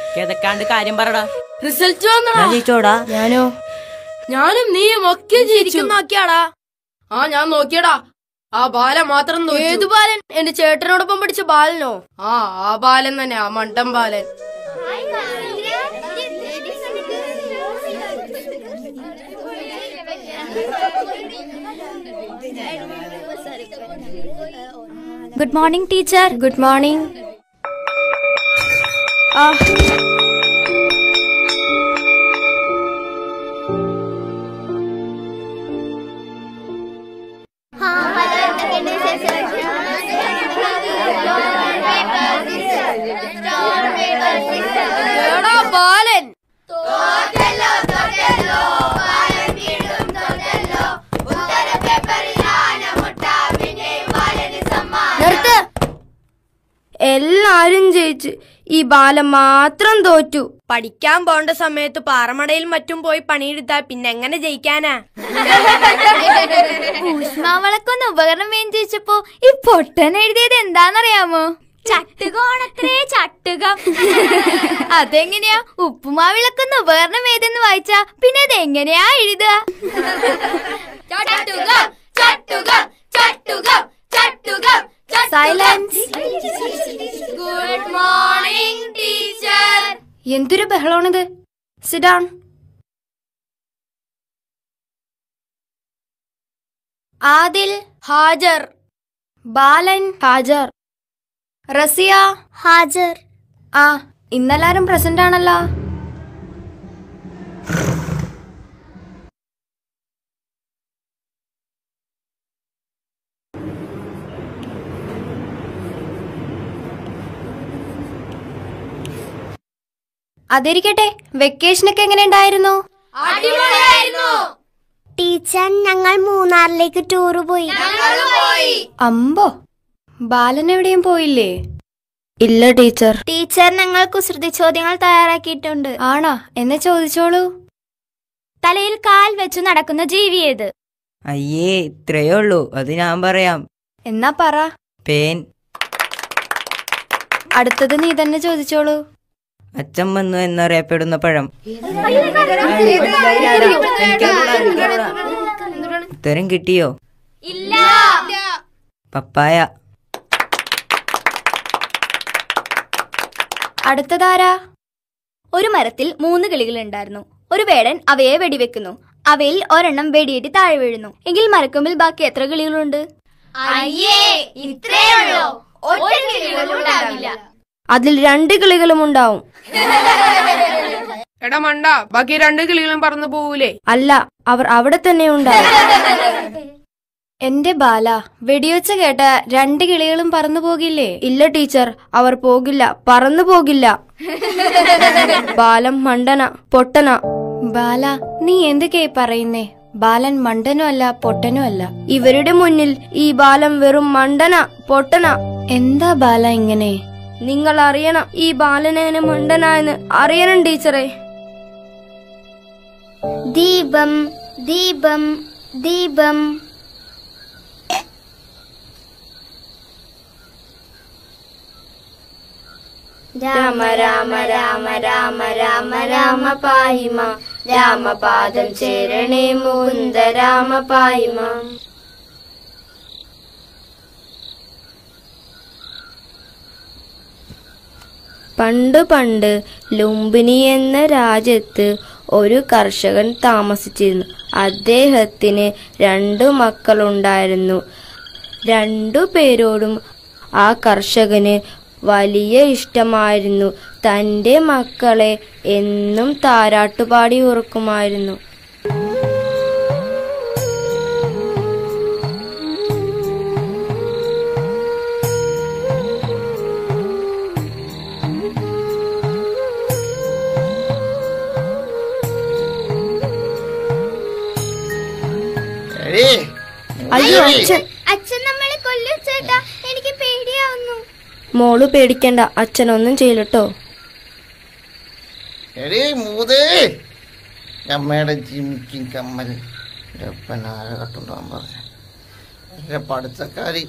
കിതക്കാണ്ട് കാര്യം പറടാ റിസൾട്ട് വന്നടാ ഞാൻ ജയിച്ചോടാ ഞാനോ ഞാനും നീയും ഒക്കെ ജയിക്കും നോക്കിയാടാ ആ ഞാൻ നോക്കിയടാ ആ ബാലൻ മാത്രം ഏത് ബാലൻ എന്റെ ചേട്ടനോടൊപ്പം പഠിച്ച ബാലനോ ആ ആ ബാലൻ തന്നെ ആ മണ്ടൻ Balan good morning teacher good morning ആ എടാ ബാലൻ നിർത്ത് എല്ലാരും ജയിച്ച് ഈ ബാലൻ മാത്രം തോറ്റു പഠിക്കാൻ പോണ്ട സമയത്ത് പാറമടയിൽ മറ്റും പോയി പണിയെടുത്താ പിന്നെ എങ്ങനെ ജയിക്കാനാ ഊഷ്മാവളക്കൊന്ന് ഉപകരണം വേണ്ടി ചോദിച്ചപ്പോ ഈ പൊട്ടൻ എഴുതിയത് എന്താന്നറിയാമോ ചട്ടുകോണത്രേ ചട്ടുകം അതെങ്ങനെയാ ഉപ്പുമാവിളക്കൊന്ന് ഉപകരണം ഏതെന്ന് വായിച്ചാ പിന്നെ അത് എങ്ങനെയാ എഴുതുക ചട്ടുകം ചട്ടുകം ചട്ടുകം ചട്ടുകം സൈലൻസ് ഗുഡ് മോർണിംഗ് ടീച്ചർ എന്തൊരു ബഹളമാണിത് സിഡാൺ ആദിൽ ഹാജർ ബാലൻ ഹാജർ റസിയ ഹാജർ ആ ഇന്നെല്ലാരും പ്രസന്റ് ആണല്ലോ അതിരിക്കട്ടെ വെക്കേഷനൊക്കെ എങ്ങനെ ഉണ്ടായിരുന്നു ടീച്ചർ ഞങ്ങൾ മൂന്നാറിലേക്ക് ടൂറ് പോയി അമ്പോ ബാലൻ എവിടെയും പോയില്ലേ ഇല്ല ടീച്ചർ ടീച്ചർ ഞങ്ങൾ കുസൃതി ചോദ്യങ്ങൾ തയ്യാറാക്കിയിട്ടുണ്ട് ആണോ എന്നെ ചോദിച്ചോളൂ തലയിൽ കാൽ വെച്ച് നടക്കുന്ന ജീവി ഏത് അയ്യേ ഇത്രയേ ഉള്ളൂ അത് ഞാൻ പറയാം എന്നാ പറ പേൻ അടുത്തത് നീ തന്നെ ചോദിച്ചോളൂ അച്ഛൻ വന്നു എന്നറിയപ്പെടുന്ന പഴം ഉത്തരം കിട്ടിയോ ഇല്ല പപ്പായ അടുത്തതാരാ ഒരു മരത്തിൽ മൂന്ന് കിളികളുണ്ടായിരുന്നു ഒരു വേടൻ അവയെ വെടിവെക്കുന്നു അവയിൽ ഒരെണ്ണം വെടിയേറ്റ് താഴെ വീഴുന്നു എങ്കിൽ മരക്കൊമ്പിൽ ബാക്കി എത്ര കിളികളുണ്ട് അതിൽ രണ്ട് കിളികളും ഉണ്ടാവും എടാ മണ്ട ബാക്കി രണ്ട് കിളികളും പറന്നു പോവൂലേ അല്ല അവർ അവിടെ തന്നെ ഉണ്ടാവും എന്റെ ബാല വെടിവെച്ച കേട്ട രണ്ട് കിളികളും പറന്നു പോകില്ലേ ഇല്ല ടീച്ചർ അവർ പോകില്ല പറന്നു പോകില്ല ബാലം മണ്ടന പൊട്ടന ബാല നീ എന്തൊക്കെയായി പറയുന്നേ ബാലൻ മണ്ടനും അല്ല പൊട്ടനും അല്ല ഇവരുടെ മുന്നിൽ ഈ ബാലം വെറും മണ്ടന പൊട്ടന എന്താ ബാല ഇങ്ങനെ നിങ്ങൾ അറിയണം ഈ ബാലനേന് മണ്ടനായെന്ന് അറിയണം ടീച്ചറെ ദീപം ദീപം ദീപം രാമ രാമ രാമ രാമ രാമ രാമ പാഹിമ രാമപാദം ചേരണേ മുകുന്ദ രാമ പാഹിമ പണ്ട് പണ്ട് ലുംബിനി എന്ന രാജ്യത്ത് ഒരു കർഷകൻ താമസിച്ചിരുന്നു അദ്ദേഹത്തിന് രണ്ടു മക്കളുണ്ടായിരുന്നു രണ്ടു പേരോടും ആ കർഷകന് വലിയ ഇഷ്ടമായിരുന്നു തന്റെ മക്കളെ എന്നും താരാട്ടുപാടി ഉറക്കുമായിരുന്നു എടീ, അയ്യോ അച്ഛൻ അച്ഛൻ നമ്മളെ കൊല്ലും ചേട്ടാ എനിക്ക് പേടിയാവുന്നു മോള് പേടിക്കണ്ട അച്ഛനൊന്നും ചെയ്യലട്ടോ എടീ മൂതേ അമ്മയുടെ ജിമിക്കും കമ്മൽ അപ്പനാരെ കട്ടുണ്ടാകാൻ പറഞ്ഞു എൻ്റെ പഠിത്തക്കാരി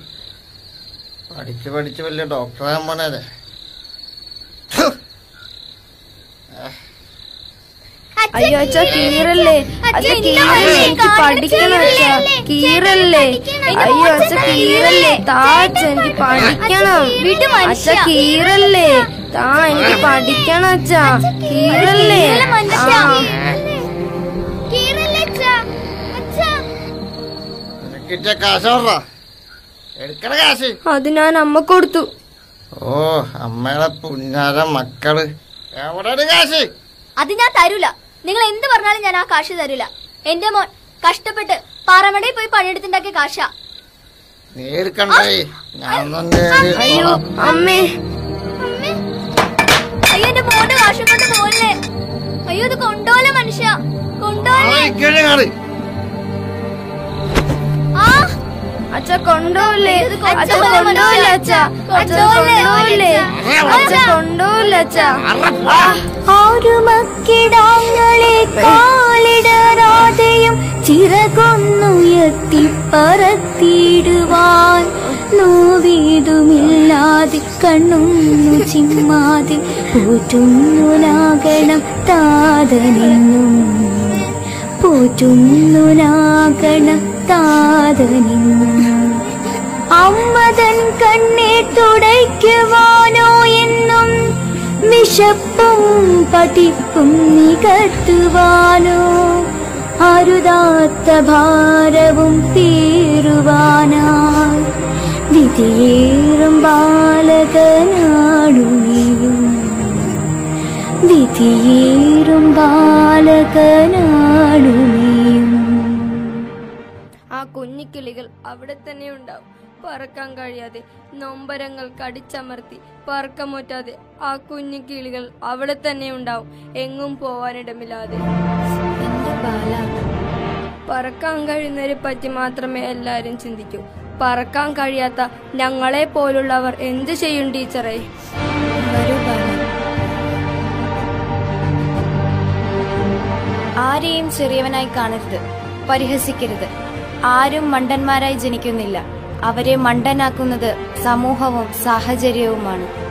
പഠിച്ച് പഠിച്ച് വലിയ ഡോക്ടറാകാൻ പോണതെ അയ്യോ അച്ഛ കീറല്ലേ അച്ഛ കീറല്ലേ എനിക്ക് പഠിക്കണം അച്ഛ കീറല്ലേ അയ്യോ അച്ഛ കീറല്ലേ താ അച്ഛ എനിക്ക് പഠിക്കണം അച്ഛ കീറല്ലേ താ എനിക്ക് പഠിക്കണം അച്ഛ കീറല്ലേ ആ നിനക്കിച്ച കാശ് ഓർറ എടുക്കണ കാശ് അത് ഞാൻ അമ്മ കൊടുത്തു ഓ അമ്മയുടെ പുന്നാര മക്കള് എവിടെയാണ് കാശ് അത് ഞാൻ തരൂല നിങ്ങൾ എന്ത് പറഞ്ഞാലും ഞാൻ ആ കാശ് തരൂല എന്റെ മോൻ കഷ്ടപ്പെട്ട് പാറമടയിൽ പോയി പണിയെടുത്തുണ്ടാക്കിയ കാശാ നീ എടുക്കണ്ടേ ഞാൻ തന്നെ അയ്യോ അമ്മേ അയ്യോ എന്റെ മോന്റെ കാശും കൊണ്ട് പോലേ അയ്യോ ഇത് കൊണ്ടോല മനുഷ്യ കൊണ്ടോലേ ആ അച്ഛ കൊണ്ടോല്ലേ അച്ഛ കൊണ്ടുപോകല്ലേ കൊണ്ടോല്ലേ അച്ഛ അച്ഛ കൊണ്ടോല്ലേ അച്ഛ കൊണ്ടോല്ലേ അച്ഛ ആരുമക്കിടാങ്ങളെ കാലിടരാതെയും ചിറകൊന്നുയർത്തി പറത്തിയിടുവാൻ നോവീതുമില്ലാതെ കണ്ണൊന്നു ചിമ്മാതെ പോറ്റുന്നുലാകണം താതനെന്നും പോറ്റുന്നുലാകണം താതനെന്നും അമ്മതൻ കണ്ണെ തുടയ്ക്കുവാനോ എന്നും വിശപ്പും പട്ടിപ്പും നികത്തുവാനോ അരുതാത്ത ഭാരവും പേറുവാനായി വിധിയേറും ബാലകനാടുകയും വിധിയേറും ബാലകനാടുകയും ആ കുഞ്ഞിക്കിളികൾ അവിടെ തന്നെ ഉണ്ടാവും പറക്കാൻ കഴിയാതെ നൊമ്പരങ്ങൾ കടിച്ചമർത്തി പറക്കമുറ്റാതെ ആ കുഞ്ഞിക്കിളികൾ അവിടെ തന്നെ ഉണ്ടാവും എങ്ങും പോവാനിടമില്ലാതെ എന്റെ ബാല പറക്കാൻ കഴിയുന്നവരെ പറ്റി മാത്രമേ എല്ലാരും ചിന്തിക്കൂ പറക്കാൻ കഴിയാത്ത ഞങ്ങളെ പോലുള്ളവർ എന്ത് ചെയ്യും ടീച്ചറെ വരൂ ബാല ആരെയും ചെറിയവനായി കാണരുത് പരിഹസിക്കരുത് ആരും മണ്ടന്മാരായി ജനിക്കുന്നില്ല അവരെ മണ്ടനാക്കുന്നത് സമൂഹവും സാഹചര്യവുമാണ്